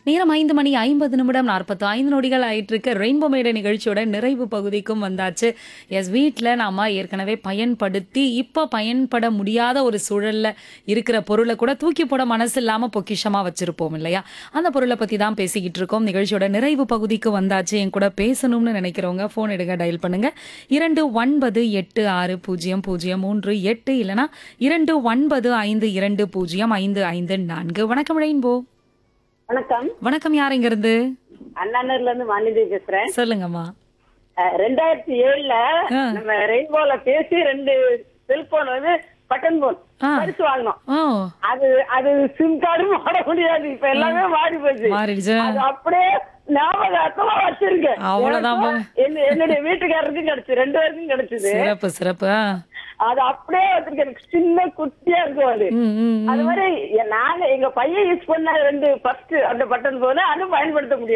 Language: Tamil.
நேரம் ஐந்து மணி ஐம்பது நிமிடம் நாற்பத்தி ஐந்து நொடிகள் ஆயிட்டு இருக்க ரெயின்போ மேடை நிகழ்ச்சியோட நிறைவு பகுதிக்கும் வந்தாச்சு எஸ் வீட்டில் நாம ஏற்கனவே பயன்படுத்தி இப்போ பயன்பட முடியாத ஒரு சூழல்ல இருக்கிற பொருளை கூட தூக்கி போட மனசு இல்லாம பொக்கிஷமா வச்சிருப்போம் இல்லையா அந்த பொருளை பத்தி தான் பேசிக்கிட்டு இருக்கோம் நிகழ்ச்சியோட நிறைவு பகுதிக்கு வந்தாச்சு என் கூட பேசணும்னு நினைக்கிறவங்க ஃபோன் எடுங்க டயல் பண்ணுங்க இரண்டு ஒன்பது எட்டு ஆறு பூஜ்ஜியம் பூஜ்ஜியம் மூன்று எட்டு இல்லனா இரண்டு ஒன்பது ஐந்து இரண்டு பூஜ்ஜியம் ஐந்து ஐந்து நான்கு வணக்கம் ரெயின்போ வணக்கம் வணக்கம் யார் இங்க இருந்து அண்ணாநர்ல இருந்து வாணிதேவி பேசுறேன் சொல்லுங்கம்மா அஹ், ரெண்டாயிரத்தி ஏழுல ஆ. நம்ம ரெயின்போல பேசி ரெண்டு செல்போன் வந்து பட்டன் போன் ஆ. பரிசு வாங்கினோம் ஓ அது அது சிம் கார்டு மாட முடியாது இப்ப எல்லாமே மாறி போச்சு மாறிடுச்சு அது அப்படியே ஞாபகார்த்தமா வச்சிருக்கேன் அவ்வளவுதான் எனக்கும் என்ன- என்னுடைய வீட்டுக்காரருக்கும் கிடைச்சு ரெண்டு பேருக்கும் கிடைச்சது சிறப்பு சிறப்பு ஆ. அது அப்படியே வச்சிருக்கேன் எனக்கு சின்ன குட்டியா இருக்கும் அது ம், ம், அது மாதிரி நாங்க எங்க பையன் யூஸ் பண்ண ரெண்டு ஃபர்ஸ்ட் அந்த பட்டன் போன அதுவும் பயன்படுத்த முடியாது